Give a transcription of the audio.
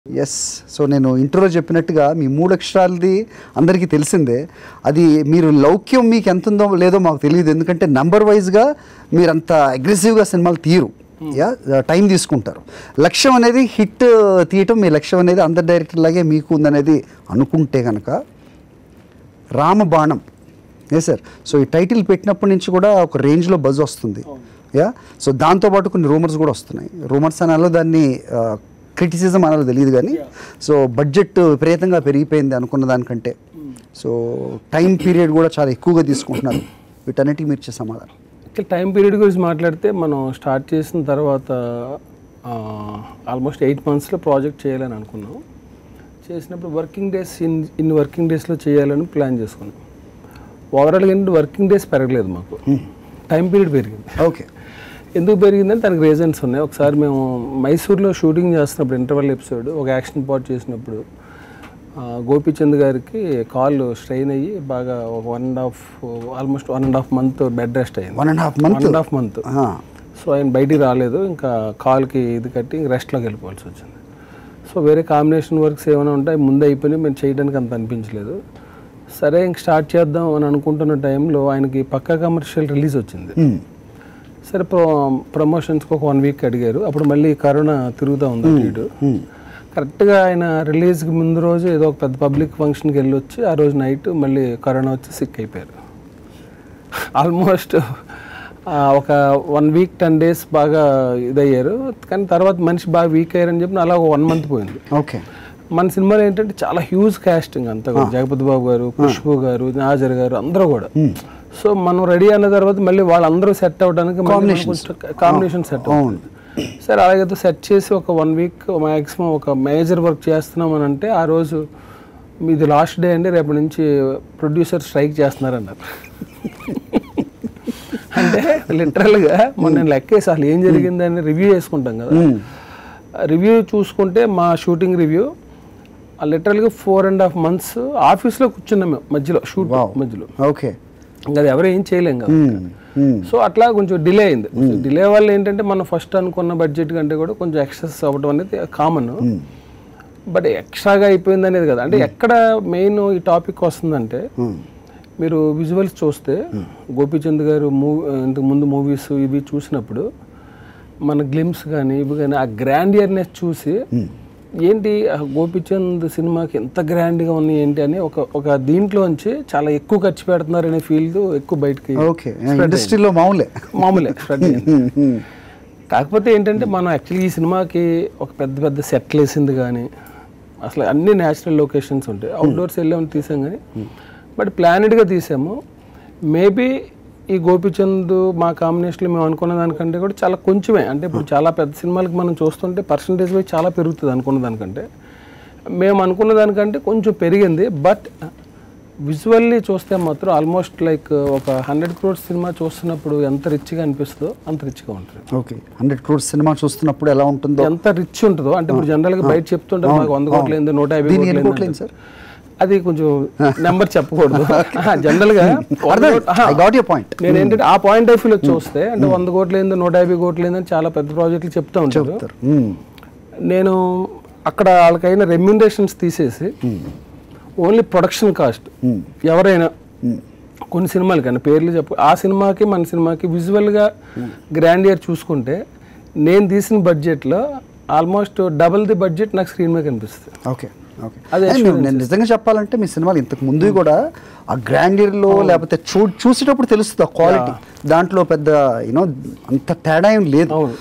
Yes so నేను ఇంట్రోలో చెప్పినట్టుగా మీ మూడు అక్షరాలది అందరికీ తెలిసిందే అది మీరు లౌక్యం మీకు ఎంత ఉందో లేదో మాకు తెలియదు ఎందుకంటే నంబర్ వైజ్గా మీరు అంత అగ్రెసివ్గా సినిమాలు తీరు యా టైం తీసుకుంటారు లక్ష్యం అనేది హిట్ తీయటం మీ లక్ష్యం అనేది అందరి డైరెక్టర్ లాగే మీకు ఉందనేది అనుకుంటే కనుక రామబాణం ఏ సార్ సో ఈ టైటిల్ పెట్టినప్పటి నుంచి కూడా ఒక రేంజ్లో బజ్ వస్తుంది యా సో దాంతోపాటు కొన్ని రూమర్స్ కూడా వస్తున్నాయి రూమర్స్ అనాలో దాన్ని క్రిటిసిజం అనాలో తెలియదు కానీ సో బడ్జెట్ విపరీతంగా పెరిగిపోయింది అనుకున్న దానికంటే సో టైం పీరియడ్ కూడా చాలా ఎక్కువగా తీసుకుంటున్నారు వీటన్నిటికీ మీరు ఇచ్చే సమాధానం ఇక్కడ టైం పీరియడ్ గురించి మాట్లాడితే మనం స్టార్ట్ చేసిన తర్వాత ఆల్మోస్ట్ ఎయిట్ మంత్స్లో ప్రాజెక్ట్ చేయాలని అనుకున్నాం చేసినప్పుడు వర్కింగ్ డేస్ ఇన్ ఇన్ని వర్కింగ్ డేస్లో చేయాలని ప్లాన్ చేసుకున్నాం ఓవరాల్గా ఏంటంటే వర్కింగ్ డేస్ పెరగలేదు మాకు టైం పీరియడ్ పెరిగింది ఓకే ఎందుకు పెరిగిందని దానికి రీజన్స్ ఉన్నాయి ఒకసారి మేము మైసూర్లో షూటింగ్ చేస్తున్నప్పుడు ఇంటర్వల్ ఎపిసోడ్ ఒక యాక్షన్ పార్ట్ చేసినప్పుడు ఆ, గోపీచంద్ గారికి కాల్ స్ట్రెయిన్ అయ్యి బాగా ఒక one and half almost one and half month bed rest అయింది one and half one month and half month so ఆయన బయటికి రాలేదు ఇంకా కాల్కి ఇది కట్టి రెస్ట్లోకి వెళ్ళిపోవాల్సి వచ్చింది సో వేరే కాంబినేషన్ వర్క్స్ ఏమైనా ఉంటాయి ముందే అయిపోయినాయి మేము చేయడానికి అంత అనిపించలేదు సరే ఇంక స్టార్ట్ చేద్దాం అని అనుకుంటున్న టైంలో ఆయనకి పక్కా కమర్షియల్ రిలీజ్ వచ్చింది సరే ప్రో ప్రమోషన్స్కి ఒక వన్ వీక్ అడిగారు అప్పుడు మళ్ళీ కరోనా తిరుగుతూ ఉంది అటు ఇటు కరెక్ట్గా ఆయన రిలీజ్కి ముందు రోజు ఏదో ఒక పెద్ద పబ్లిక్ ఫంక్షన్కి వెళ్ళి వచ్చి ఆ రోజు నైట్ మళ్ళీ కరోనా వచ్చి సిక్ అయిపోయారు ఆల్మోస్ట్ ఒక వన్ వీక్ టెన్ డేస్ బాగా ఇదయ్యారు కానీ తర్వాత మనిషి బాగా వీక్ అయ్యారని చెప్పి అలా ఒక వన్ మంత్ పోయింది ఓకే మన సినిమాలో ఏంటంటే చాలా హ్యూజ్ కాస్టింగ్ అంతా కూడా జగపతి బాబు గారు ఖుష్బు గారు నాజర్ గారు అందరూ కూడా సో మనం రెడీ అయిన తర్వాత మళ్ళీ వాళ్ళందరూ సెట్ అవ్వడానికి కాంబినేషన్ సెట్ అవుతుంది సరే అలాగైతే సెట్ చేసి ఒక వన్ వీక్ మ్యాక్సిమం ఒక మేజర్ వర్క్ చేస్తున్నాం అని అంటే ఆ రోజు మీది లాస్ట్ డే అండి రేపటి నుంచి ప్రొడ్యూసర్ స్ట్రైక్ చేస్తున్నారన్నారు అంటే లిటరల్గా మొన్న నేను లెక్కేసి అసలు ఏం జరిగిందని రివ్యూ చేసుకుంటాం కదా రివ్యూ చూసుకుంటే మా షూటింగ్ రివ్యూ లిటరల్గా ఫోర్ అండ్ హాఫ్ మంత్స్ ఆఫీస్లో కూర్చున్నాం మేము మధ్యలో షూట్ మధ్యలో ఓకే ఇంకా అది ఎవరు ఏం చేయలేం కదా సో అట్లా కొంచెం డిలే అయింది డిలే వల్ల ఏంటంటే మనం ఫస్ట్ అనుకున్న బడ్జెట్ కంటే కూడా కొంచెం ఎక్సెస్ అవ్వడం అనేది కామన్ బట్ ఎక్స్ట్రాగా అయిపోయింది అనేది కదా అంటే ఎక్కడ మెయిన్ ఈ టాపిక్ వస్తుందంటే మీరు విజువల్స్ చూస్తే గోపీచంద్ గారు మూవీ ఇంతకు ముందు మూవీస్ ఇవి చూసినప్పుడు మన గ్లిమ్స్ కానీ ఇవి కానీ ఆ గ్రాండియర్నెస్ చూసి ఏంటి ఆ గోపీచంద్ సినిమాకి ఎంత గ్రాండ్గా ఉంది ఏంటి అని ఒక ఒక దీంట్లోంచి చాలా ఎక్కువ ఖర్చు పెడుతున్నారు అనే ఫీల్ ఎక్కువ బయటకి ఓకే ఇండస్ట్రీలో మామూలే మామూలే స్ప్రెడ్ అయింది కాకపోతే ఏంటంటే మనం యాక్చువల్లీ ఈ సినిమాకి ఒక పెద్ద పెద్ద సెట్లు వేసింది కానీ అసలు అన్ని న్యాచురల్ లొకేషన్స్ ఉంటాయి అవుట్డోర్స్ వెళ్ళామని తీసాం కానీ బట్ ప్లానెడ్గా తీసాము మేబీ ఈ గోపిచంద్ మా కాంబినేషన్లో మేము అనుకున్న దానికంటే కూడా చాలా కొంచెమే అంటే ఇప్పుడు చాలా పెద్ద సినిమాలకి మనం చూస్తుంటే పర్సంటేజ్ వైజ్ చాలా పెరుగుతుంది అనుకున్న దానికంటే మేము అనుకున్న దానికంటే కొంచెం పెరిగింది బట్ విజువల్లీ చూస్తే మాత్రం ఆల్మోస్ట్ లైక్ ఒక హండ్రెడ్ క్రోడ్స్ సినిమా చూస్తున్నప్పుడు ఎంత రిచ్గా అనిపిస్తుందో అంత రిచ్గా ఉంటుంది ఓకే హండ్రెడ్ క్రోర్స్ సినిమా చూస్తున్నప్పుడు ఎలా ఉంటుందో ఎంత రిచ్ ఉంటుందో అంటే ఇప్పుడు జనరల్గా బయట చెప్తుంటారు మాకు వంద కోట్లు అయింది నూట యాభై దీనికి కోట్లు ఎన్ని అయింది కోట్లు అయింది అంటారు. అది కొంచెం నెంబర్ చెప్పకూడదు జనరల్గా ఐ గాట్ యూ పాయింట్ నేను ఏంటంటే ఆ పాయింట్ ఆఫ్ వ్యూలో చూస్తే అంటే వంద కోట్లు అయింది నూట యాభై కోట్లు అయిందని చాలా పెద్ద ప్రాజెక్టులు చెప్తా ఉంటారు నేను అక్కడ వాళ్ళకైన రెమ్యునరేషన్స్ తీసేసి ఓన్లీ ప్రొడక్షన్ కాస్ట్ ఎవరైనా కొన్ని సినిమాలు కానీ పేర్లు చెప్పు ఆ సినిమాకి మన సినిమాకి విజువల్గా గ్రాండియర్ చూసుకుంటే నేను తీసిన బడ్జెట్లో ఆల్మోస్ట్ డబుల్ ది బడ్జెట్ నాకు స్క్రీన్ మీద కనిపిస్తుంది ఓకే ఓకే అదే అండ్ మీరు- నేను నిజంగా చెప్పాలంటే మీ సినిమాలు ఇంతకు ముందు కూడా ఆ గ్రాండియర్లో లేకపోతే చూ చూసేటప్పుడు తెలుస్తుంది ఆ క్వాలిటీ దాంట్లో పెద్ద యూనో అంత తేడా ఏం లేదు